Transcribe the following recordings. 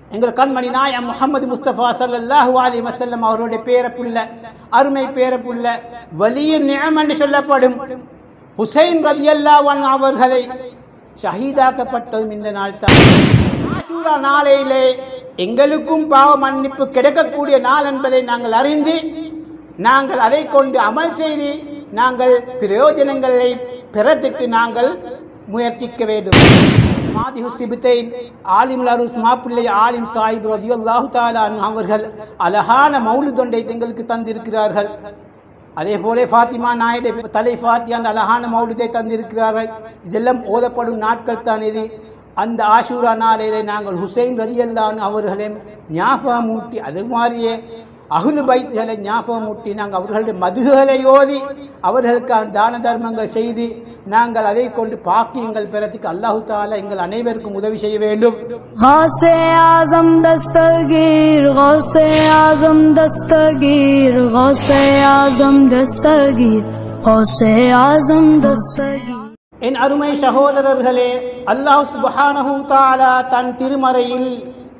எங்கள் கண்மணி நாயம் முகமது முஸ்தபா சல்லல்லாஹு அலி வசல்லம் அவருடைய பேரப்புள்ள அருமை பேரப்புள்ள வலிய நியம் என்று சொல்லப்படும் ஹுசைன் ரதியல்லாவன் அவர்களை ஷஹீதாக்கப்பட்டதும் இந்த நாள் தான் ஆஷூரா நாளையிலே எங்களுக்கும் பாவ மன்னிப்பு கிடைக்கக்கூடிய நாள் என்பதை நாங்கள் அறிந்து நாங்கள் அதை கொண்டு அமல் செய்து நாங்கள் பிரயோஜனங்களை பெறத்துக்கு நாங்கள் முயற்சிக்க வேண்டும் மாதிஹு சிபித்தைன் ஆலிம் லருஸ் மாப்பிள்ளை ஆலிம் சாஹிப் ரதியுல்லாஹு தாலா அன்ஹு அவர்கள் அழகான மௌலுதொண்டை எங்களுக்கு தந்திருக்கிறார்கள் அதே போல ஃபாத்திமா நாயுடைய தலை ஃபாத்தி அந்த அழகான மௌலிதை தந்திருக்கிறார்கள் இதெல்லாம் ஓதப்படும் நாட்கள் தான் இது அந்த ஆஷூரா நாளிலே நாங்கள் ஹுசைன் ரதியல்லான் அவர்களையும் ஞாபகம் ஊட்டி அது மாதிரியே அகுலு பைத்துகளை ஞாபகம் ஊட்டி நாங்கள் அவர்களுடைய மதுகளை ஓதி அவர்களுக்கு தான தர்மங்கள் செய்து நாங்கள் அதை கொண்டு பாக்கியங்கள் பெறத்துக்கு அல்லாஹு தாலா எங்கள் அனைவருக்கும் உதவி செய்ய வேண்டும் غوث اعظم دستگیر غوث اعظم دستگیر غوث اعظم دستگیر غوث اعظم دستگیر என் அருமை சகோதரர்களே அல்லாஹ் சுப்ஹானஹு தஆலா தன் திருமறையில்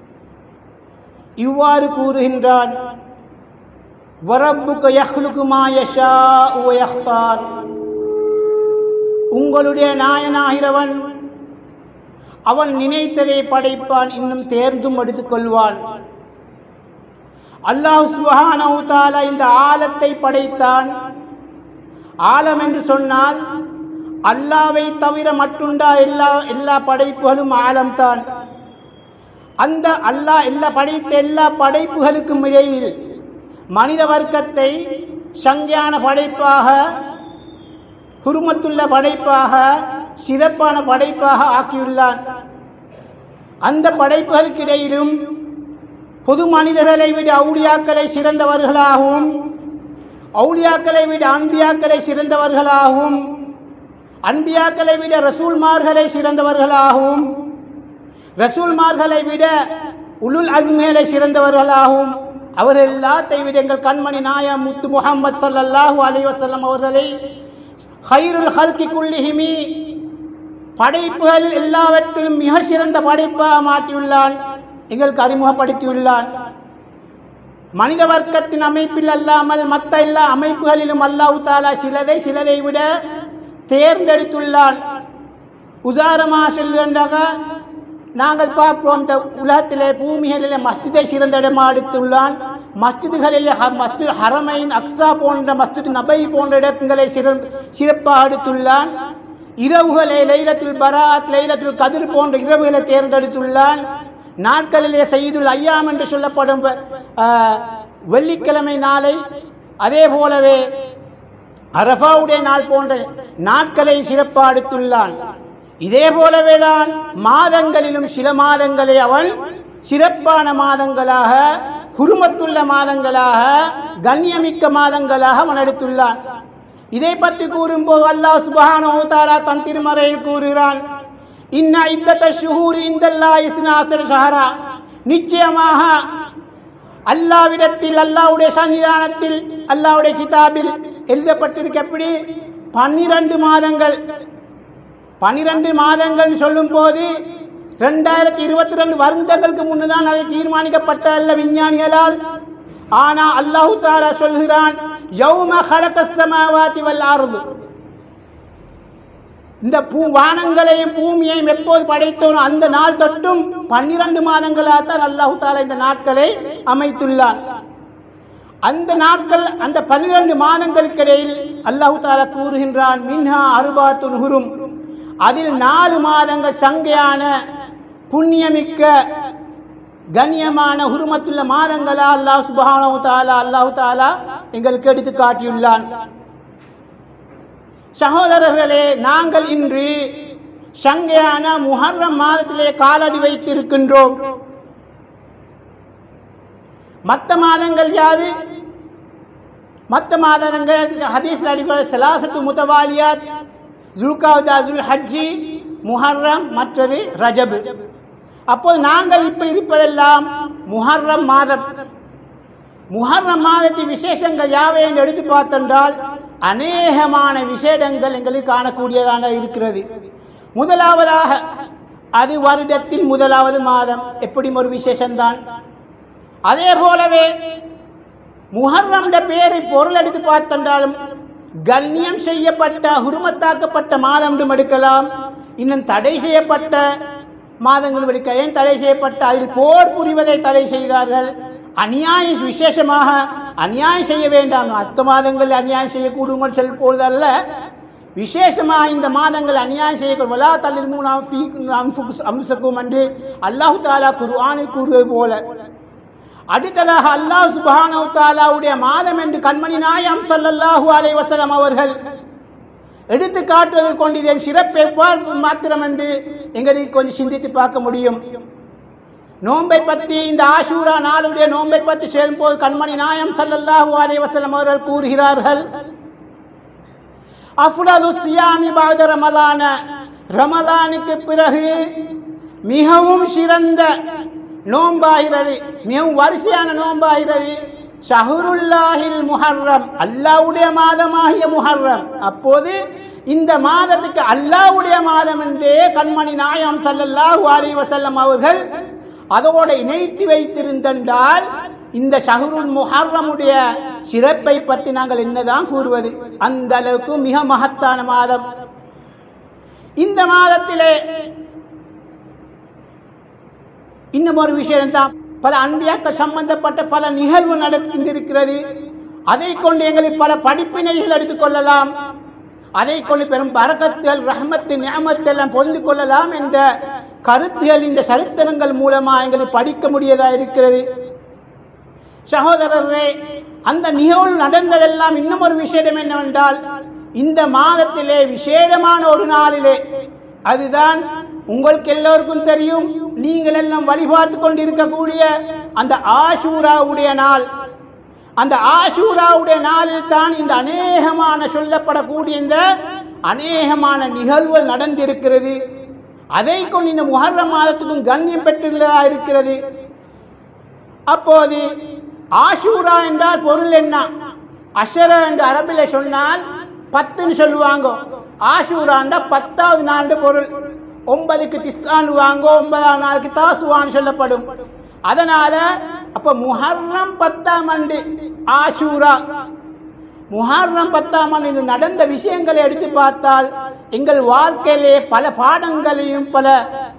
இவ்வாறு கூறுகின்றான் வரப்புக்க யஹ்லுகு மா யஷாஉ வ யக்தார் உங்களுடைய நாயனாகிறவன் அவன் நினைத்ததை படைப்பான் இன்னும் தேர்ந்தும் எடுத்துக் கொள்வான் அல்லாஹ் சுப்ஹானஹு தஆலா இந்த ஆலத்தை படைத்தான் ஆலம் என்று சொன்னால் அல்லாவை தவிர மட்டுண்டா எல்லா எல்லா படைப்புகளும் ஆழம்தான் அந்த அல்லாஹ் எல்லா படைத்த எல்லா படைப்புகளுக்கும் இடையில் மனித வர்க்கத்தை சங்கியான படைப்பாக குருமத்துள்ள படைப்பாக சிறப்பான படைப்பாக ஆக்கியுள்ளான் அந்த படைப்புகளுக்கு இடையிலும் பொது மனிதர்களை விட அவுளியாக்களை சிறந்தவர்களாகவும் அவுளியாக்களை விட அன்பியாக்களை சிறந்தவர்களாகவும் அன்பியாக்களை விட ரசூல்மார்களை சிறந்தவர்களாகவும் ரசூல்மார்களை விட உலுல் அஸ்மேலை சிறந்தவர்களாகவும் அவர் எல்லாத்தை விட எங்கள் கண்மணி நாயா முத்து முகமது சல்லல்லாஹு அலைஹி வஸல்லம் அவர்களை ஹைருல் ஹல்கி குல்லிஹிமி படைப்புகள் எல்லாவற்றிலும் மிக சிறந்த படைப்பாக மாற்றியுள்ளான் எங்களுக்கு அறிமுகப்படுத்தியுள்ளான் மனித வர்க்கத்தின் அமைப்பில் அல்லாமல் மற்ற எல்லா அமைப்புகளிலும் அல்லாஹு தாலா சிலதை சிலதை விட தேர்ந்தெடுத்துள்ளான் உதாரணமாக சொல்லுகின்றாக நாங்கள் பார்ப்போம் இந்த உலகத்திலே பூமிகளிலே மஸ்ஜிதை சிறந்த இடமா எடுத்துள்ளான் மஸ்ஜிதுகளில் மஸ்ஜித் ஹரமைன் அக்ஸா போன்ற மஸ்ஜித் நபை போன்ற இடங்களை சிறந்த சிறப்பாக எடுத்துள்ளான் இரவுகளை லைலத்துல் பராத் லைலத்துல் கதிர் போன்ற இரவுகளை தேர்ந்தெடுத்துள்ளான் நாட்களிலே செய்துள் ஐயாம் என்று சொல்லப்படும் ஆஹ், வெள்ளிக்கிழமை நாளை அதே போலவே அரபாவுடைய நாள் போன்ற நாட்களை சிறப்பாக எடுத்துள்ளான் இதே போலவே தான் மாதங்களிலும் சில மாதங்களை அவன் சிறப்பான மாதங்களாக குருமத்துள்ள மாதங்களாக கண்ணியமிக்க மாதங்களாக அவன் எடுத்துள்ளான் இதை பற்றி கூறும்போது அல்லாஹ் சுப்ஹானஹு தஆலா தன் திருமறையில் கூறுகிறான் இன்ன இத்தத்த ஷுஹூரி இந்தல்லாஹ் இஸ்னாசர் ஷஹரா நிச்சயமாக அல்லாவிடத்தில் அல்லாவுடைய சன்னிதானத்தில் அல்லாவுடைய கிதாபில் எழுதப்பட்டிருக்க எப்படி பன்னிரண்டு மாதங்கள் பன்னிரண்டு மாதங்கள் சொல்லும் போது ரெண்டாயிரத்தி இருபத்தி ரெண்டு வருடங்களுக்கு முன்னுதான் அது தீர்மானிக்கப்பட்ட அல்ல விஞ்ஞானிகளால் ஆனா அல்லாஹு தாலா சொல்கிறான் யௌம ஹலகஸ் ஸமாவாதி வல் அர்து இந்த பூ வானங்களையும் பூமியையும் எப்போது படைத்தோனோ அந்த நாள் தொட்டும் பன்னிரண்டு மாதங்களாக தான் அல்லாஹு தாலா இந்த நாட்களை அமைத்துள்ளான் அந்த நாட்கள் அந்த பன்னிரண்டு மாதங்களுக்கு இடையில் அல்லாஹு தாலா கூறுகின்றான் மின்ஹா அருபாத்துல் ஹுரும் அதில் நாலு மாதங்கள் சங்கையான புண்ணியமிக்க கண்ணியமான ஹுருமத்துள்ள மாதங்களா அல்லாஹ் சுபஹானஹு தாலா அல்லாஹு தாலா எங்களுக்கு எடுத்து காட்டியுள்ளான் சகோதரர்களே நாங்கள் இன்று சங்கையான முஹர்ரம் மாதத்திலே காலடி வைத்திருக்கின்றோம் மற்ற மாதங்கள் யாது மற்ற மாதங்கள் ஹதீஸ்ல அடிப்படை சலாசத்து முத்தவாலியாத் ஜுல்காவுதா ஜுல் ஹஜ்ஜி முஹர்ரம் மற்றது ரஜபு அப்போது நாங்கள் இப்ப இருப்பதெல்லாம் முஹர்ரம் மாதம் முஹர்ரம் மாதத்தின் விசேஷங்கள் யாவை என்று எடுத்து பார்த்தென்றால் அநேகமான விசேடங்கள் எங்களுக்கு காணக்கூடியதாக இருக்கிறது முதலாவதாக அது வருடத்தின் முதலாவது மாதம் எப்படி ஒரு விசேஷம்தான் அதே போலவே முஹர்ரம் பேரை பொருள் எடுத்து பார்த்தென்றாலும் கண்ணியம் செய்யப்பட்ட ஹுருமத்தாக்கப்பட்ட மாதம் என்றும் எடுக்கலாம் இன்னும் தடை செய்யப்பட்ட மாதங்கள் எடுக்க ஏன் தடை செய்யப்பட்ட அதில் போர் புரிவதை தடை செய்தார்கள் அநியாயம் விசேஷமாக அநியாயம் செய்ய வேண்டாம் அத்த மாதங்கள் அநியாயம் செய்யக்கூடுங்கள் செல் போவதல்ல விசேஷமாக இந்த மாதங்கள் அநியாயம் செய்யக்கூடும் வலா தள்ளில் மூணாம் அம்சக்கும் என்று அல்லாஹு தாலா குர்ஆனில் கூறுவது போல அடுத்ததாக அல்லாஹ் சுப்ஹானஹு தாலாவுடைய மாதம் என்று கண்மணி நாயம் ஸல்லல்லாஹு அலைஹி வஸல்லம் அவர்கள் எடுத்து காட்டுவதை கொண்டு இதன் சிறப்பு எவ்வாறு மாத்திரம் என்று எங்களுக்கு கொஞ்சம் சிந்தித்து பார்க்க முடியும் நோன்பை பற்றி இந்த ஆஷூரா நாளுடைய நோன்பை பற்றி சேரும்போது கண்மணி நாயம் ஸல்லல்லாஹு அலைஹி வஸல்லம் அவர்கள் கூறுகிறார்கள் அஃலது சியாமி பாத ரமலான ரமலானுக்கு பிறகு மிகவும் சிறந்த நோம்பாகிறது மிகவும் வரிசையான நோம்பாகிறது ஷஹருல்லாஹில் முஹர்ரம் அல்லாவுடைய மாதமாகிய முஹர்ரம் அப்போது இந்த மாதத்துக்கு அல்லாவுடைய மாதம் என்றே கண்மணி நாயம் ஸல்லல்லாஹு அலைஹி வஸல்லம் அவர்கள் அதோடு இணைத்து வைத்திருந்தால் இந்த ஷஹருல் முஹர்ரமுடைய சிறப்பை பற்றி நாங்கள் என்னதான் கூறுவது அந்த அளவுக்கு மிக மகத்தான மாதம் இந்த மாதத்திலே இன்னும் ஒரு விஷயம் தான் பல அன்பியாக்கள் சம்பந்தப்பட்ட பல நிகழ்வு நடந்திருக்கிறது அதை கொண்டு எங்களுக்கு பல படிப்பினைகள் எடுத்துக்கொள்ளலாம் அதை கொண்டு பெரும் பரக்கத்துகள் ரஹமத்து நியமத்து எல்லாம் பொருந்து கொள்ளலாம் என்ற கருத்துகள் இந்த சரித்திரங்கள் மூலமா எங்களுக்கு படிக்க முடியதா இருக்கிறது சகோதரரே அந்த நிகழ்வு நடந்ததெல்லாம் இன்னும் ஒரு விஷயம் என்னவென்றால் இந்த மாதத்திலே விசேடமான ஒரு நாளிலே அதுதான் உங்களுக்கு எல்லோருக்கும் தெரியும் நீங்கள் எல்லாம் வழிபார்த்து கொண்டிருக்கக்கூடிய அந்த ஆஷூராவுடைய நாள் அந்த ஆஷூராவுடைய நாளில் தான் இந்த அநேகமான சொல்லப்படக்கூடிய இந்த அநேகமான நிகழ்வுகள் நடந்திருக்கிறது அதை கொண்டு இந்த முஹர்ரம் மாதத்துக்கும் கண்ணியம் பெற்றுள்ளதா இருக்கிறது அப்போது ஆஷூரா என்றால் பொருள் என்ன அஷர என்று அரபில சொன்னால் பத்துன்னு சொல்லுவாங்க ஆஷூராண்டா பத்தாவது நாள் பொருள் ஒன்பதுக்கு திஸ்ஆன் வாங்க ஒன்பதாம் நாளுக்கு தாசுவான்னு சொல்லப்படும் அதனால அப்ப முஹர்ரம் பத்தாம் ஆண்டு ஆஷூரா முஹர்ரம் பத்தாம் ஆண்டு இது நடந்த விஷயங்களை எடுத்து பார்த்தால் எங்கள் வாழ்க்கையிலே பல பாடங்களையும் பல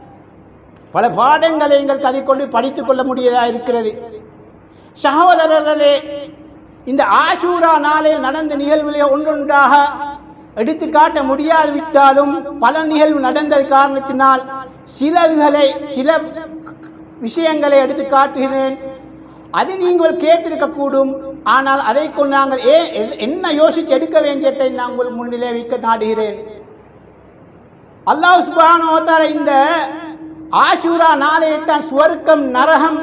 பல பாடங்களை எங்கள் கதை கொண்டு படித்துக் கொள்ள முடியதா இருக்கிறது சகோதரர்களே இந்த ஆஷூரா நாளில் நடந்த நிகழ்வுகளை ஒன்றொன்றாக எடுத்து காட்ட முடியாது விட்டாலும் பல நிகழ்வு நடந்த காரணத்தினால் சிலர்களை சில விஷயங்களை எடுத்து காட்டுகிறேன் அது நீங்கள் கேட்டிருக்க கூடும் ஆனால் அதை கொண்டு நாங்கள் ஏ எது- என்ன யோசித்து எடுக்க வேண்டியதை நான் உங்கள் முன்னிலே வைக்க நாடுகிறேன் அல்லாஹ் சுப்ஹானஹு வ தஆலா இந்த ஆஷூரா நாளையில் தான் சுவர்க்கம் நரகம்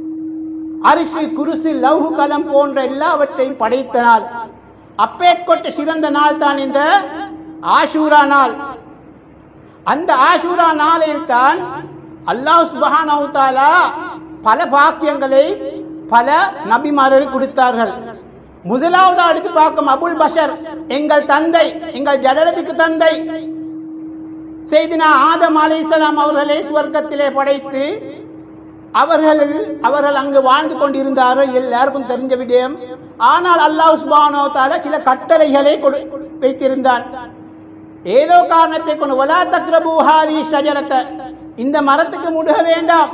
அரிசி குருசு லவ்ஹு கலம் போன்ற எல்லாவற்றையும் படைத்த நாள் அப்பேற்கொட்ட சிறந்த நாள் தான் இந்த ஆஷூரா நாள் அந்த ஆஷூரா நாளில் தான் அல்லாஹ் சுப்ஹானஹு வ தஆலா பல பாக்கியங்களை பல நபிமார்கள் கொடுத்தார்கள் முதலாவது அடுத்து பார்க்கும் அபுல் பஷர் எங்கள் தந்தை எங்கள் ஜடலத்துக்கு தந்தை செய்தினா ஆதம் அலைஹிஸ்ஸலாம் அவர்களை சுவர்க்கத்திலே படைத்து அவர்கள் அவர்கள் அங்கு வாழ்ந்து கொண்டிருந்தார்கள் எல்லாருக்கும் தெரிஞ்ச விடயம் ஆனால் அல்லாஹ் சுப்ஹானஹு வ தஆலா சில கட்டளைகளை கொடு வைத்திருந்தான் ஏதோ காரணத்தை கொண்டு வலா தக்ரபு ஹாதி ஷஜரத்த இந்த மரத்துக்கு முடுக வேண்டாம்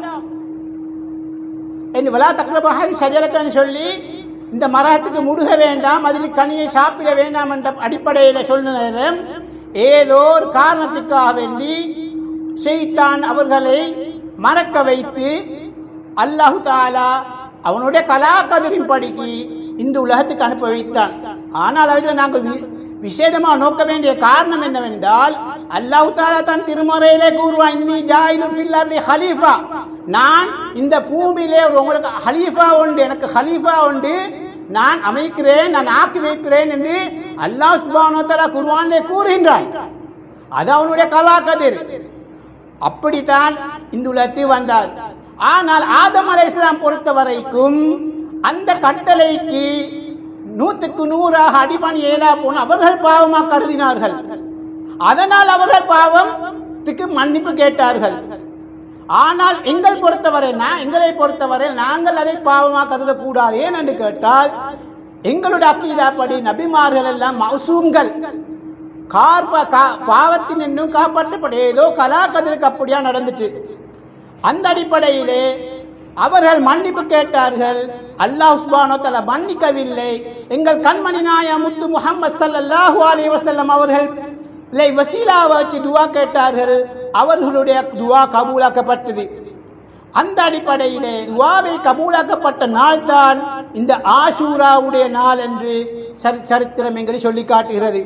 என்று வலா தக்ரபு ஹாதி ஷஜரத்தன்னு சொல்லி இந்த மரத்துக்கு முடுக வேண்டாம் அதில் கனியை சாப்பிட வேண்டாம் என்ற அடிப்படையில் சொன்ன நேரம் ஏதோ ஒரு காரணத்துக்காக வேண்டி ஷெய்தான் அவர்களை மறக்க வைத்து அல்லாஹு தாலா அவனுடைய கலாக்கதிரின் படிக்கு இந்த உலகத்துக்கு அனுப்ப வைத்தான் ஆனால் அதில் நாங்கள் வி- விசேடமா நோக்க வேண்டிய காரணம் என்னவென்றால் அல்லாஹ் தாலா தன் திருமறையிலே கூறுவான் இன்னி ஜாயிலு ஃபில் அர்தி ஹலீஃபா நான் இந்த பூமியிலே ஒரு உங்களுக்கு ஹலீஃபா உண்டு எனக்கு ஹலீஃபா உண்டு நான் அமைக்கிறேன் நான் ஆக்கி வைக்கிறேன் என்று அல்லாஹ் சுப்ஹானஹு வ தஆலா குர்ஆனிலே கூறுகின்றான் அது அவனுடைய கலாக்கதிர் அப்படித்தான் இந்த உலகத்தில் வந்தார் ஆனால் ஆதம் அலைஹிஸ்ஸலாம் பொறுத்த வரைக்கும் அந்த கட்டளைக்கு நூற்றுக்கு நூறாக அடிபணி ஏடா போன அவர்கள் பாவமாக கருதினார்கள் அதனால் அவர்கள் பாவம் பாவத்துக்கு மன்னிப்பு கேட்டார்கள் ஆனால் எங்கள் பொறுத்தவரை நான் எங்களை பொறுத்தவரை நாங்கள் அதை பாவமாக கருதக்கூடாது ஏன் என்று கேட்டால் எங்களுடைய அக்கீதாப்படி நபிமார்கள் எல்லாம் மசூம்கள் கார்ப கா- பாவத்தின் இன்னும் காப்பாற்றப்பட ஏதோ கலாக்கதிருக்கு அப்படியா நடந்துச்சு அந்த அடிப்படையிலே அவர்கள் மன்னிப்பு கேட்டார்கள் அல்லாஹ் சுப்ஹானஹு வ தஆலா மன்னிக்கவில்லை எங்கள் கண்மணி நாய முத்து முஹம்மது ஸல்லல்லாஹு அலைஹி வஸல்லம் அவர்கள் லை வசீலாவை வச்சு துவா கேட்டார்கள் அவர்களுடைய துவா கபூலாக்கப்பட்டது அந்த அடிப்படையிலே துவாவை கபூலாக்கப்பட்ட நாள் தான் இந்த ஆஷூராவுடைய நாள் என்று சரி- சரித்திரம் எங்களை சொல்லி காட்டுகிறது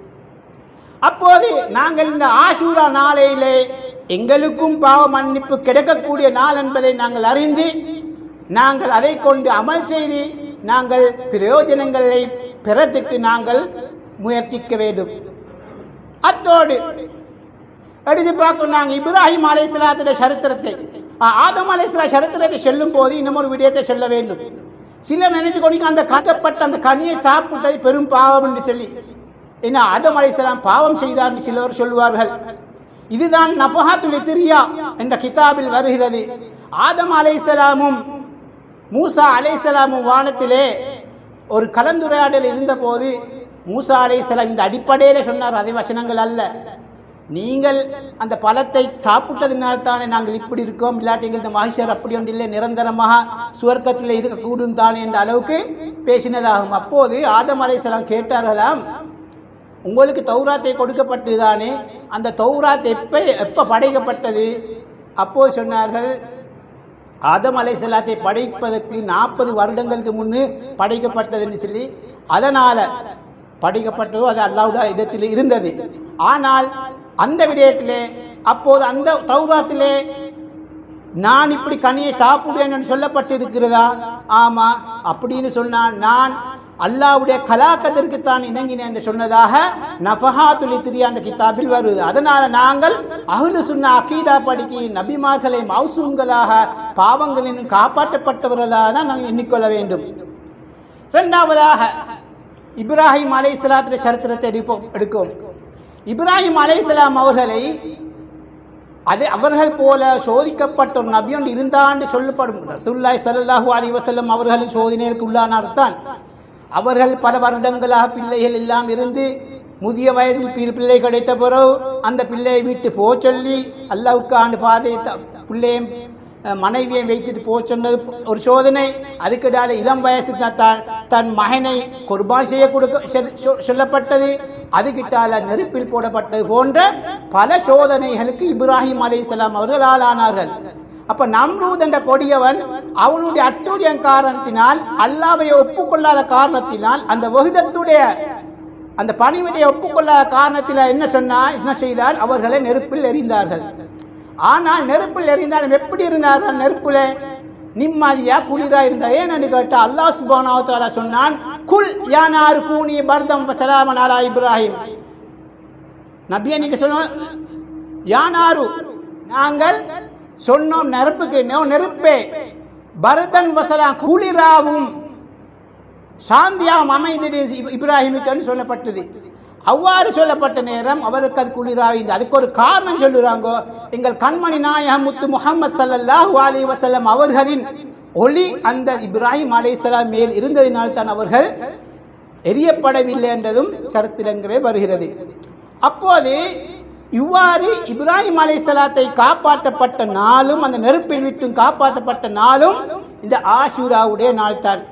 அப்போது நாங்கள் இந்த ஆஷூரா நாளையிலே எங்களுக்கும் பாவ மன்னிப்பு கிடைக்கக்கூடிய நாள் என்பதை நாங்கள் அறிந்து நாங்கள் அதை கொண்டு அமல் செய்து நாங்கள் பிரயோஜனங்களை பெறத்துக்கு நாங்கள் முயற்சிக்க வேண்டும் அத்தோடு எடுத்து பார்க்கணும் நாங்கள் இப்ராஹிம் அலைஹிஸ்ஸலாத்துடைய சரித்திரத்தை ஆ, ஆதம் அலைஹிஸ்ஸலா சரித்திரத்தை சொல்லும் போது இன்னும் ஒரு விடயத்தை சொல்ல வேண்டும் சிலர் நினைச்சு கொண்டு அந்த கட்டப்பட்ட அந்த கனியை சாப்பிட்டது பெரும் பாவம் என்று சொல்லி என்ன ஆதம் அலைஹிஸ்ஸலாம் பாவம் செய்தார் என்று சிலர் சொல்வார்கள் இதுதான் நஃபஹாத்துல் இத்ரியா என்ற கிதாபில் வருகிறது ஆதம் அலைஹிஸ்ஸலாமும் மூசா அலைஹிஸ்ஸலாமும் வானத்திலே ஒரு கலந்துரையாடல் இருந்தபோது மூசா அலைஹிஸ்ஸலாம் இந்த அடிப்படையிலே சொன்னார் அதை வசனங்கள் அல்ல நீங்கள் அந்த பழத்தை சாப்பிட்டதினால் தானே நாங்கள் இப்படி இருக்கோம் இல்லாட்டி எங்கள் இந்த மகிஷர் அப்படி ஒன்று இல்லை நிரந்தரமாக சுவர்க்கத்தில் இருக்கக்கூடும் தானே என்ற அளவுக்கு பேசினதாகும் அப்போது ஆதம் அலைஹிஸ்ஸலாம் கேட்டார்களாம் உங்களுக்கு தௌராத்தை கொடுக்கப்பட்டதுதானே அந்த தௌராத் எப்ப எப்ப படைக்கப்பட்டது அப்போது சொன்னார்கள் ஆதம் அலைசலாத்தை படைப்பதற்கு நாற்பது வருடங்களுக்கு முன்னு படைக்கப்பட்டதுன்னு சொல்லி அதனால படைக்கப்பட்டதோ அது அல்லாவுடைய இடத்தில் இருந்தது ஆனால் அந்த விடயத்திலே அப்போது அந்த தௌராத்திலே நான் இப்படி கனியை சாப்பிடுவேன் என்று சொல்லப்பட்டிருக்கிறதா ஆமா அப்படின்னு சொன்னான் நான் அல்லாவுடைய கலாக்கத்திற்கு தான் இணங்கினேன் என்று சொன்னதாக நஃபஹாத்துல் இத்ரியா என்ற கிதாபில் வருது அதனால நாங்கள் அஹ்லு சுன்னா அகீதா படிக்கு நபிமார்களை மௌசூம்களாக பாவங்களின் காப்பாற்றப்பட்டவர்களாக தான் நாங்கள் எண்ணிக்கொள்ள வேண்டும் இரண்டாவதாக இப்ராஹிம் அலைஹிஸ்ஸலாத்துடைய சரித்திரத்தை எடுப்போம் எடுக்கும் இப்ராஹிம் அலைஹிஸ்ஸலாம் அவர்களை அது அவர்கள் போல சோதிக்கப்பட்ட ஒரு நபி ஒன்று இருந்தாண்டு சொல்லப்படும் ரசூலுல்லாஹி ஸல்லல்லாஹு அலைஹி வஸல்லம் அவர்களின் சோதனைக்கு உள்ளானார் தான் அவர்கள் பல வருடங்களாக பிள்ளைகள் எல்லாம் இருந்து முதிய வயதில் பி- பிள்ளை கிடைத்த பிறகு அந்த பிள்ளையை விட்டு போக சொல்லி அல்லாவுக்கு ஆண்டு பாதை பிள்ளையும் அஹ், மனைவியை வைத்துட்டு போக சொன்னது ஒரு சோதனை அதுக்கிடால இளம் வயசு தான் தான் தன் மகனை குர்பான் செய்ய கொடுக்க சொல்- சொல்- சொல்லப்பட்டது அதுக்கிட்டால நெருப்பில் போடப்பட்டது போன்ற பல சோதனைகளுக்கு இப்ராஹிம் அலைஹிஸ்ஸலாம் அவர்கள் ஆளானார்கள் அப்ப நம்ரூத் என்ற கொடியவன் அவனுடைய அட்டூழியம் காரணத்தினால் அல்லாவை ஒப்புக்கொள்ளாத காரணத்தினால் அந்த வகுதத்துடைய அந்த பணிவிடையை ஒப்புக்கொள்ளாத காரணத்தில் என்ன சொன்னார் என்ன செய்தார் அவர்களை நெருப்பில் எறிந்தார்கள் ஆனால் நெருப்பில் எறிந்தாலும் எப்படி இருந்தார்கள் நெருப்புல நிம்மதியா குளிரா இருந்தா ஏன்னு கேட்டா அல்லாஹ் சுப்ஹானஹு வ தஆலா சொன்னான் குல் யானாரு கூனி பர்தம் வசலாமன் அலா இப்ராஹிம் நபியை நீங்க சொல்லுங்க யானாரு நாங்கள் சொன்னோம் நெருப்புக்கு நோ நெருப்பே பரதன் வசலாம் குளிராவும் சாந்தியாகவும் அமைந்தது இப்- இப்ராஹிமுக்குன்னு சொல்லப்பட்டது அவ்வாறு சொல்லப்பட்ட நேரம் அவருக்கு அது குளிராக அதுக்கு ஒரு காரணம் சொல்லுறாங்க எங்கள் கண்மணி நாயகம் முத்து முகமது ஸல்லல்லாஹு அலைஹி வஸல்லம் அவர்களின் ஒளி அந்த இப்ராஹிம் அலைஹிஸ்ஸலாம் மேல் இருந்ததினால் தான் அவர்கள் எரியப்படவில்லை என்றதும் சரித்திரங்களே வருகிறது அப்போது இவ்வாறு இப்ராஹிம் அலைஹிஸ்ஸலாத்தை காப்பாற்றப்பட்ட நாளும் அந்த நெருப்பில் விட்டும் காப்பாற்றப்பட்ட நாளும் இந்த ஆஷூராவுடைய நாள் தான்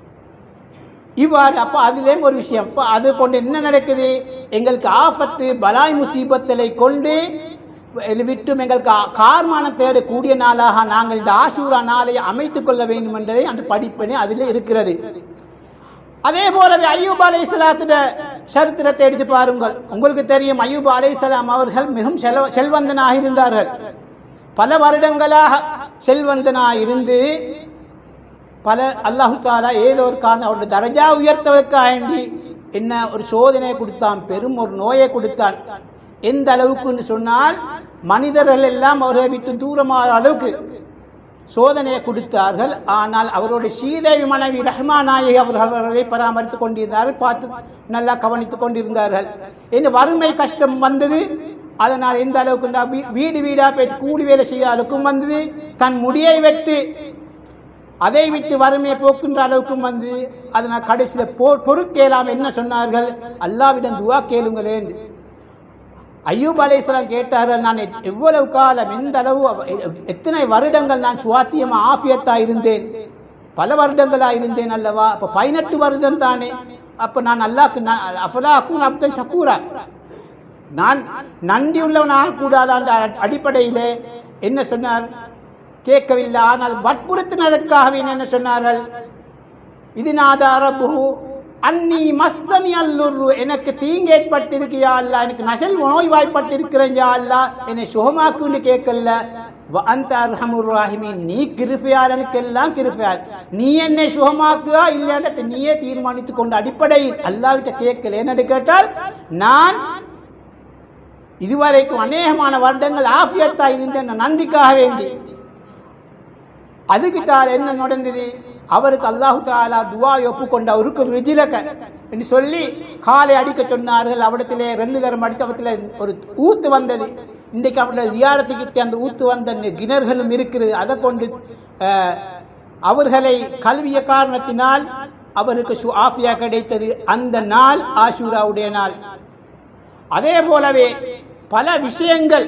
இவ்வாறு அப்போ அதுலேயும் ஒரு விஷயம் அப்போ அது கொண்டு என்ன நடக்குது எங்களுக்கு ஆபத்து பலாய் முசீபத்தலை கொண்டு விட்டும் எங்களுக்கு ஆ- கார்மானம் தேடக்கூடிய நாளாக நாங்கள் இந்த ஆஷூரா நாளை அமைத்துக் கொள்ள வேண்டும் என்பதை அந்த படிப்பினை அதில் இருக்கிறது அதே போலவே ஐயூப் அலை இஸ்லாத்திட சரித்திரத்தை எடுத்து பாருங்கள் உங்களுக்கு தெரியும் ஐயூப் அலை அவர்கள் மிகவும் செல்வ செல்வந்தனாக இருந்தார்கள் பல வருடங்களாக செல்வந்தனாக இருந்து பல அல்லாஹு தாலா ஏதோ ஒரு காரணம் அவருடைய தரஜா உயர்த்தவதற்காக வேண்டி என்ன ஒரு சோதனையை கொடுத்தான் பெரும் ஒரு நோயை கொடுத்தான் எந்த அளவுக்குன்னு சொன்னால் மனிதர்கள் எல்லாம் அவரை விட்டு தூரமான அளவுக்கு சோதனையை கொடுத்தார்கள் ஆனால் அவருடைய சீதேவி மனைவி ரஹ்மா நாயகி அவர்கள் அவர்களை பராமரித்துக் கொண்டிருந்தார்கள் பார்த்து நல்லா கவனித்துக் கொண்டிருந்தார்கள் இந்த வறுமை கஷ்டம் வந்தது அதனால் எந்த அளவுக்கு இந்த வீ- வீடு வீடா போய் கூலி வேலை செய்ய அளவுக்கும் வந்தது தன் முடியை வெட்டு அதை விட்டு வறுமையை போக்குன்ற அளவுக்கும் வந்து அதனால் கடைசியில் பொ பொறுக்கேலாம் என்ன சொன்னார்கள் அல்லாவிடம் துவா கேளுங்களேன் ஐயூப் அலைஹிஸ்ஸலாம் கேட்டார்கள் நான் எத்- எவ்வளவு காலம் எந்த அளவு அவ- எ- எத்தனை வருடங்கள் நான் சுவாத்தியமா ஆஃபியத்தா இருந்தேன் பல வருடங்களா இருந்தேன் அல்லவா அப்ப பதினெட்டு வருடம் தானே அப்ப நான் அல்லாக்கு அஃபலாக்கும் அப்தன் ஷக்கூரா நான் நன்றி உள்ளவன் ஆகக்கூடாத அந்த அ- அடிப்படையிலே என்ன சொன்னார் கேட்கவில்லை ஆனால் வற்புறுத்தினதற்காகவே என்ன சொன்னார்கள் இது நாதாரபு அன்னி மஸ்ஸனி அல்லுரு எனக்கு தீங்கு ஏற்பட்டிருக்கியா அல்ல எனக்கு நசல் நோய்வாய்ப்பட்டிருக்கிறேன் யா அல்லா என்னை சுகமாக்குன்னு கேட்கல வ அந்த அர்ஹமுர் ராஹிமீன் நீ கிருஃபியாளனுக்கெல்லாம் கிருஃபியால் நீ என்னை சுகமாக்குயா இல்லையாட்ட நீயே தீர்மானித்துக் கொண்ட அடிப்படையில் அல்லாவிட்ட கேட்கல என்னன்னு கேட்டால் நான் இதுவரைக்கும் அநேகமான வருடங்கள் ஆஃபியத்தா இருந்தேன் நான் நன்றிக்காக வேண்டி அதுக்கிட்டால் என்ன நடந்தது அவருக்கு அல்லாஹு தாலா துவா ஒப்புக்கொண்ட அவருக்கு ரிஜிலக என்று சொல்லி காலை அடிக்க சொன்னார்கள் அவடத்திலே ரெண்டு தரம் அடித்து அவத்தில் ஒரு ஊத்து வந்தது இன்றைக்கு அவருடைய ஜியாரத்துக்கிட்ட அந்த ஊத்து வந்த நி- கிணறுகளும் இருக்கிறது அதை கொண்டு அஹ், அவர்களை கல்விய காரணத்தினால் அவருக்கு சு- ஆஃபியா கிடைத்தது அந்த நாள் ஆஷூராவுடைய நாள் அதே போலவே பல விஷயங்கள்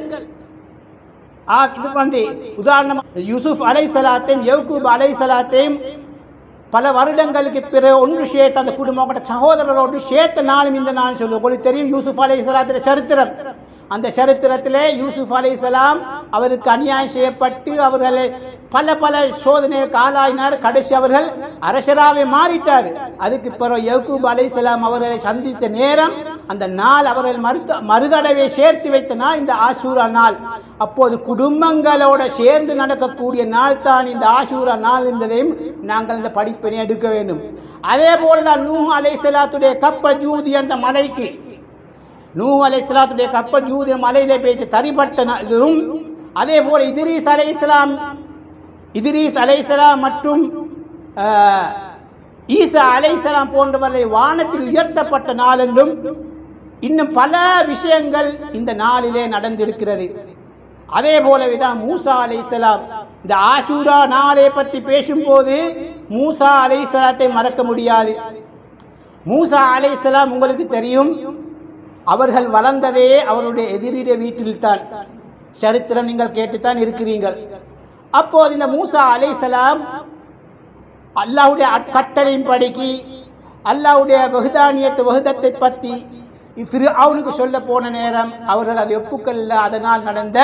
ஆ, இது வந்து உதாரணம் யூசுப் அலை சலாத்தையும் யவுகூப் அலை சலாத்தையும் பல வருடங்களுக்கு பிறகு ஒன்று சேர்த்து அந்த குடும்பம் கூட சகோதரரோடு சேர்த்த நாளும் இந்த நாள் சொல்லுவோம் உங்களுக்கு தெரியும் யூசுப் அலை சலாத்திர சரித்திரம் அந்த சரித்திரத்திலே யூசுப் அலை சலாம் அவருக்கு அநியாயம் செய்யப்பட்டு அவர்களை பல பல சோதனைக்கு ஆளாயினார் கடைசி அவர்கள் அரசராகவே மாறிட்டார் அதுக்கு பிறகு யவுகூப் அலை சலாம் அவர்களை சந்தித்த நேரம் அந்த நாள் அவர்கள் மறுத்த மறுதடவை சேர்த்து வைத்த நாள் இந்த ஆசூரா நாள் அப்போது குடும்பங்களோட சேர்ந்து நடக்கக்கூடிய நாள் தான் இந்த ஆசூரா நாள் என்பதையும் நாங்கள் இந்த படிப்பினை எடுக்க வேண்டும் அதே போலதான் நூஹ் அலைசலாத்துடைய கப்ப ஜூதி என்ற மலைக்கு நூஹ் அலைசலாத்துடைய கப்ப ஜூதி மலையிலே போய்த்து தரிப்பட்ட நா- இதுவும் அதே போல இதிரீஸ் அலை இஸ்லாம் இதிரீஸ் அலைசலாம் மற்றும் ஆஹ், ஈசா அலைசலாம் போன்றவர்களை வானத்தில் உயர்த்தப்பட்ட நாள் என்றும் இன்னும் பல விஷயங்கள் இந்த நாளிலே நடந்திருக்கிறது அதே போலவே தான் மூசா அலைசலாம் இந்த ஆஷூரா நாளை பற்றி பேசும்போது மூசா அலைசலாத்தை மறக்க முடியாது மூசா அலைசலாம் உங்களுக்கு தெரியும் அவர்கள் வளர்ந்ததே அவருடைய எதிரிடைய வீட்டில்தான் சரித்திரம் நீங்கள் கேட்டுத்தான் இருக்கிறீர்கள் அப்போது இந்த மூசா அலைசலாம் அல்லாஹ்வுடைய கட்டளையும் படிக்கி அல்லாஹ்வுடைய வகுதானியத்தை வகுதத்தை பற்றி அவனுக்கு சொல்ல போன நேரம் அவர்கள் அதை ஒப்புக்கொள்ள அதனால் நடந்த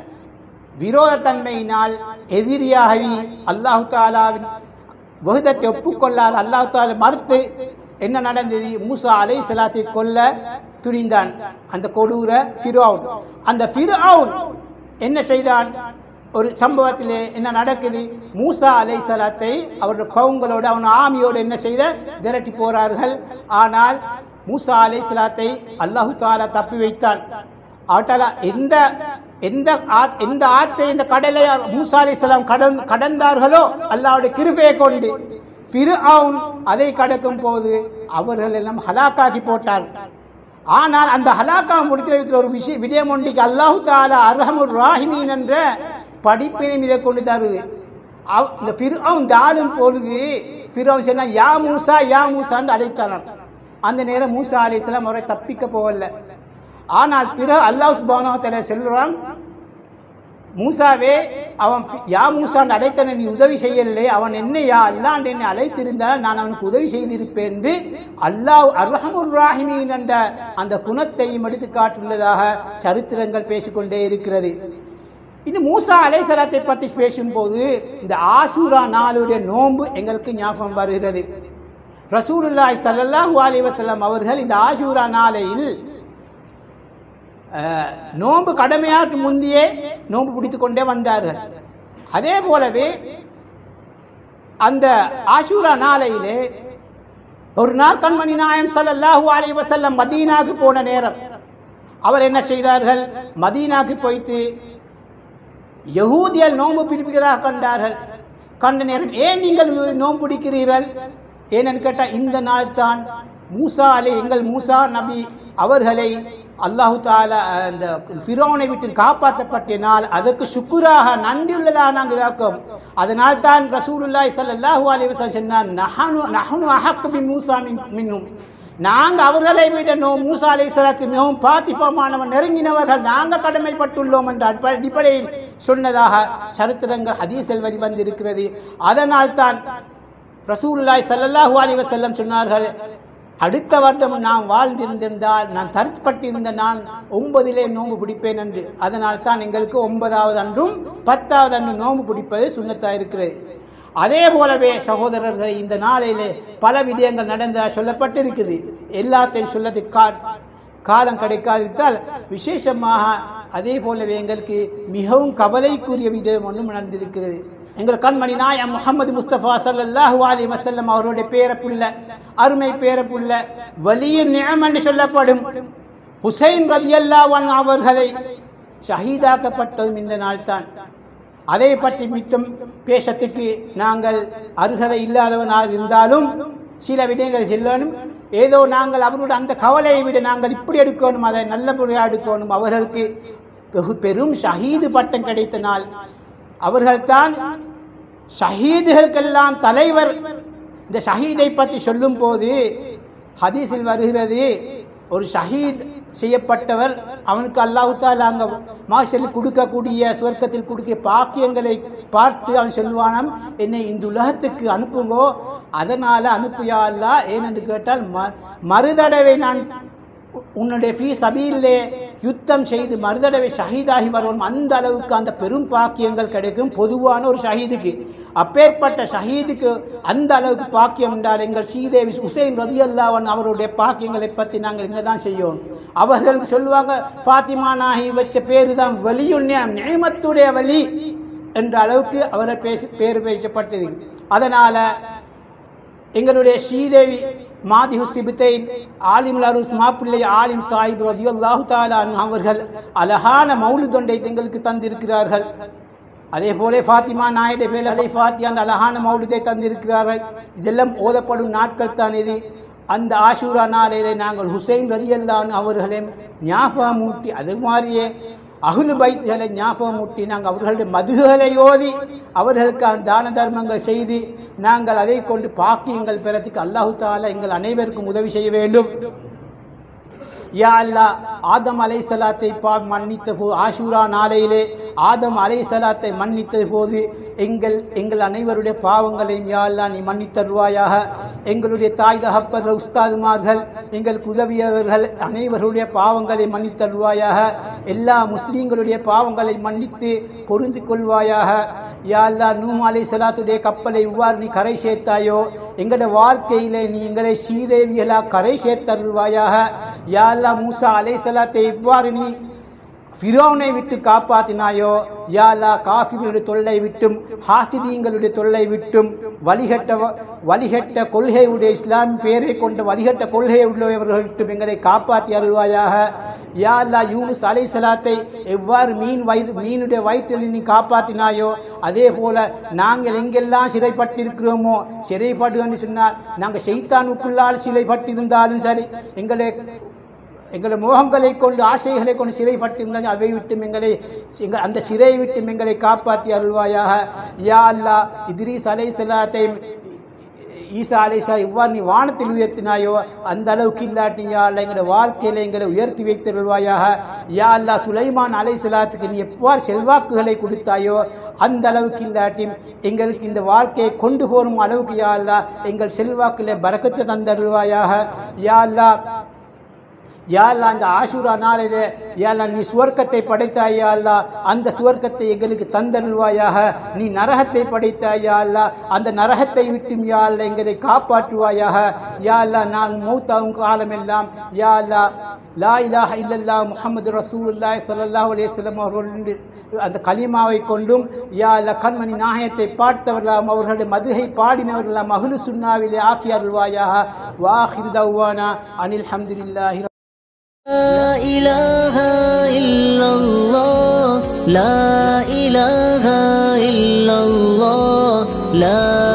விரோதத்தன்மையினால் எதிரியாகி அல்லாஹு தாலாவின் வகுதத்தை ஒப்புக்கொள்ளாத அல்லாஹு தாலா மறுத்து என்ன நடந்தது மூசா அலை சலாத்தை கொல்ல துணிந்தான் அந்த கொடூர ஃபிரௌன் அந்த ஃபிரௌன் என்ன செய்தான் ஒரு சம்பவத்திலே என்ன நடக்குது மூசா அலை சலாத்தை அவருடைய கவுங்களோடு அவன் ஆமியோடு என்ன செய்த திரட்டி போறார்கள் ஆனால் மூசா அலை சலாத்தை அல்லாஹு தாலா தப்பி வைத்தான் ஆட்டால எந்த எந்த ஆ- எந்த ஆற்றை இந்த கடலை மூசா அலைஹிஸ்ஸலாம் கடந் கடந்தார்களோ அல்லாஹ்வுடைய கிருபையை கொண்டு ஃபிர்அவுன் அதை கடக்கும் போது அவர்கள் எல்லாம் ஹலாக்காக்கி போட்டார் ஆனால் அந்த ஹலாக்கா முடிக்கிற ஒரு விஷய விஜயம் ஒன்றிக்கு அல்லாஹு தாலா அர்ஹமுர் ராஹிமீன் என்ற படிப்பினை இதை கொண்டு தருது அவ்- இந்த ஃபிர்அவுன் தாழும் பொழுது ஃபிர்அவுன் சொன்னா யா மூசா யா மூசான்னு அழைத்தானாம் அந்த நேரம் மூசா அலைஹிஸ்ஸலாம் அவரை தப்பிக்க போகல ஆனால் பிறகு அல்லாஹ் சுப்ஹானஹு வ தஆலா சொல்றான் மூசாவே அவன் ஃபி- யா மூசான் அழைத்தன நீ உதவி செய்யலே அவன் என்ன யா அல்லாண்டு என்னை அழைத்திருந்தால் நான் அவனுக்கு உதவி செய்திருப்பேன் என்று அல்லாஹ் அர்ஹமுர் ராஹிமீன் என்ற அந்த குணத்தையும் எடுத்து காட்டுள்ளதாக சரித்திரங்கள் பேசிக்கொண்டே இருக்கிறது இது மூசா அலைசலாத்தை பற்றி பேசும்போது இந்த ஆசூரா நாளுடைய நோன்பு எங்களுக்கு ஞாபகம் வருகிறது ரசூலுல்லாஹி ஸல்லல்லாஹு அலைஹி வஸல்லம் அவர்கள் இந்த ஆஷூரா நாளையில் அஹ், நோன்பு கடமையாக்கு முந்தையே நோன்பு பிடித்துக் கொண்டே வந்தார்கள் அதே போலவே அந்த ஆஷூரா நாளையிலே ஒரு நாள் கண்மணி நாயம் ஸல்லல்லாஹு அலைஹி வஸல்லம் மதீனாக்கு போன நேரம் அவர் என்ன செய்தார்கள் மதீனாக்கு போயிட்டு யகூதியல் நோன்பு பிடிப்பதாக கண்டார்கள் கண்ட நேரம் ஏன் நீங்கள் நோன்பு பிடிக்கிறீர்கள் ஏனென்னு கேட்டால் இந்த நாள் தான் மூசா அலை எங்கள் மூசா நபி அவர்களை அல்லாஹு தாலா அந்த ஃபிரோனை விட்டு காப்பாற்றப்பட்ட நாள் அதற்கு சுக்குராக நன்றியுள்ளதாக நாங்கள் இதாக்கும் அதனால் தான் ரசூலுல்லாஹி ஸல்லல்லாஹு அலைஹி வஸல்லம் சொன்னார் நஹனு நஹனு அஹக்கு பின் மூசா மின் மின்னும் நாங்கள் அவர்களை விட நோ மூசா அலைஹிஸ்ஸலாத்து மிகவும் பாத்திபமானவன் நெருங்கினவர்கள் நாங்கள் கடமைப்பட்டுள்ளோம் என்ற அடிப்ப- அடிப்படையில் சொன்னதாக சரித்திரங்கள் ஹதீஸில் வரி வந்திருக்கிறது அதனால் தான் ரசூலுல்லாஹி ஸல்லல்லாஹு அலைஹி வஸல்லம் சொன்னார்கள் அடுத்த வருடம் நான் வாழ்ந்திருந்திருந்தால் நான் தருப்பட்டிருந்த நான் ஒன்பதிலே நோன்பு பிடிப்பேன் என்று அதனால் தான் எங்களுக்கு ஒன்பதாவது அன்றும் பத்தாவது அன்று நோன்பு பிடிப்பது சுண்ணத்தாக இருக்கிறது அதே போலவே சகோதரர்களை இந்த நாளிலே பல விடயங்கள் நடந்த சொல்லப்பட்டிருக்குது எல்லாத்தையும் சொல்லதுக்கு கா காலம் கிடைக்காவிட்டால் விசேஷமாக அதே போலவே எங்களுக்கு மிகவும் கவலைக்குரிய விதம் ஒன்றும் நடந்திருக்கிறது எங்கள் கண்மணி நாயம் முகமது முஸ்தபா ஸல்லல்லாஹு அலைஹி வஸல்லம் அவருடைய பேரப்புள்ள அருமை பேரப்புள்ள வலிய நியம் என்று சொல்லப்படும் ஹுசைன் ரலியல்லாஹு அன்ஹு அவர்களை ஷஹீதாக்கப்பட்டதும் இந்த நாள்தான் அதை பற்றி மித்தம் பேசத்துக்கு நாங்கள் அருகதை இல்லாதவனாக இருந்தாலும் சில விடயங்கள் செல்லணும் ஏதோ நாங்கள் அவருடைய அந்த கவலையை விட நாங்கள் இப்படி எடுக்கணும் அதை நல்ல முறையாக எடுக்கணும் அவர்களுக்கு வெகு பெரும் ஷஹீது பட்டம் கிடைத்த நாள் அவர்கள்தான் ஷஹீதுகளுக்கெல்லாம் தலைவர் இந்த ஷஹீதை பற்றி சொல்லும் போது ஹதீஸில் வருகிறது ஒரு ஷஹீத் செய்யப்பட்டவர் அவனுக்கு அல்லாஹு தாலா அங்க மாஷல் கொடுக்கக்கூடிய சுவர்க்கத்தில் கொடுக்க பாக்கியங்களை பார்த்து அவன் சொல்லுவானாம் என்னை இந்த உலகத்துக்கு அனுப்புங்கோ அதனால அனுப்பியா அல்லா ஏனென்று கேட்டால் ம- மறுதடவை நான் உ- உன்னுடைய ஃபீ சபீலே யுத்தம் செய்து மறுதடவை ஷஹீதாகி வரும் அந்த அளவுக்கு அந்த பெரும் பாக்கியங்கள் கிடைக்கும் பொதுவான ஒரு ஷஹீதுக்கு அப்பேற்பட்ட ஷஹீதுக்கு அந்த அளவுக்கு பாக்கியம் என்றால் எங்கள் ஸ்ரீதேவி உசைன் ரதியல்லாவன் அவருடைய பாக்கியங்களை பற்றி நாங்கள் என்னதான் செய்யோம் அவர்களுக்கு சொல்லுவாங்க ஃபாத்திமா நாகி வச்ச பேரு தான் வலியுன்னிய நியமத்துடைய வலி என்ற அளவுக்கு அவரை பேசி பேர் பேசப்பட்டது அதனால எங்களுடைய ஸ்ரீதேவி மாதிஹு சிபித்தைன் ஆலிம் லருஸ் மாப்பிள்ளை ஆலிம் சாஹிப் ரதியுல்லாஹு தாலா அன்ஹு அவர்கள் அழகான மௌலுதொண்டை எங்களுக்கு தந்திருக்கிறார்கள் அதே போல ஃபாத்திமா நாயுடைய பேர் அலை ஃபாத்தியா அந்த அழகான மௌலுதை தந்திருக்கிறார்கள் இதெல்லாம் ஓதப்படும் நாட்கள் தான் இது அந்த ஆஷூரா நாளிலே நாங்கள் ஹுசைன் ரதியல்லான் அவர்களையும் ஞாபகம் மூட்டி அது மாதிரியே அகுலு பைத்துகளை ஞாபகம் மூட்டி நாங்கள் அவர்களுடைய மதுகளை ஓதி அவர்களுக்கு தான தர்மங்கள் செய்து நாங்கள் அதை கொண்டு பாக்கியங்கள் பெறத்துக்கு அல்லாஹு தாலா எங்கள் அனைவருக்கும் உதவி செய்ய வேண்டும் யா அல்லாஹ் ஆதம் அலை சலாத்தை பா மன்னித்த போது ஆஷூரா நாளையிலே ஆதம் அலை சலாத்தை மன்னித்த போது எங்கள் எங்கள் அனைவருடைய பாவங்களையும் யா அல்லாஹ் நீ மன்னித்தருவாயாக எங்களுடைய தாய் தகப்பர் உஸ்தாதுமார்கள் எங்களுக்கு உதவியவர்கள் அனைவருடைய பாவங்களை மன்னித்தருவாயாக எல்லா முஸ்லீம்களுடைய பாவங்களை மன்னித்து பொருந்து கொள்வாயாக யா அல்லாஹ் நூ அலை சலாத்துடைய கப்பலை இவ்வாறு நீ கரை சேர்த்தாயோ எங்களோட வாழ்க்கையிலே நீ எங்களை ஸ்ரீதேவிகளா கரை சேர்த்தருள்வாயாக யா அல்லாஹ் மூசா அலை சலாத்தை இவ்வாறு நீ ஃபிரோனை விட்டு காப்பாத்தினாயோ யா அல்லாஹ் காஃபிர்களுடைய தொல்லை விட்டும் ஹாசிதீங்களுடைய தொல்லை விட்டும் வழிகட்ட வழிகட்ட கொள்கையுடைய இஸ்லாம் பேரை கொண்ட வழிகட்ட கொள்கை உள்ளவர்கள் விட்டும் எங்களை காப்பாற்றி அருள்வாயாக யா அல்லாஹ் யூனுஸ் அலை சலாத்தை எவ்வாறு மீன் வயிறு மீனுடைய வயிற்றில் நீ காப்பாற்றினாயோ அதே போல நாங்கள் எங்கெல்லாம் சிறைப்பட்டிருக்கிறோமோ சிறைப்பட்டு என்று சொன்னால் நாங்கள் செய்தானுக்குள்ளால் சிறைப்பட்டிருந்தாலும் சரி எங்களை எங்களை மோகங்களை கொண்டு ஆசைகளை கொண்டு சிறைப்பட்டிருந்தால் அதை விட்டு எங்களை எங்கள் அந்த சிறையை விட்டு எங்களை காப்பாற்றி அருள்வாயாக யா அல்லாஹ் இத்ரீஸ் அலை சலாத்தை ஈசா அலைசா இவ்வாறு நீ வானத்தில் உயர்த்தினாயோ அந்த அளவுக்கு இல்லாட்டி யா அல்லா எங்களுடைய வாழ்க்கையில எங்களை உயர்த்தி வைத்திருவாயாக யா அல்லா சுலைமான் அலைசலாத்துக்கு நீ எவ்வாறு செல்வாக்குகளை கொடுத்தாயோ அந்த அளவுக்கு இல்லாட்டி எங்களுக்கு இந்த வாழ்க்கையை கொண்டு போகும் அளவுக்கு யா அல்லா எங்கள் செல்வாக்கிலே பறக்கத்தை தந்தருள்வாயாக யா அல்லா யா அல்லா அந்த ஆஷூரா நாளிலே யா அல்லா நீ சுவர்க்கத்தை படைத்தாய் யா அல்லா அந்த சுவர்க்கத்தை எங்களுக்கு தந்தருள்வாயாக நீ நரகத்தை படைத்தாய் யா அல்லா அந்த நரகத்தை விட்டும் யா அல்லா எங்களை காப்பாற்றுவாயாக யா அல்லா நான் மௌத்தாவும் காலமெல்லாம் யா அல்லா லா இலாஹ இல்லல்லா முஹம்மது ரசூலுல்லாஹி ஸல்லல்லாஹு அலைஹி வஸல்லம் அவர்களுடைய அந்த கலிமாவை கொண்டும் யா அல்லா கண்மணி நாயத்தை பார்த்தவர்களாம் அவர்களுடைய மதுகை பாடினவர்களாம் அஹ்லு சுன்னாவிலே ஆக்கி அருள்வாயாக வாஹிர் தவ்வானா அனில் ஹம்துலில்லாஹி لا إله إلا الله لا إله إلا الله لا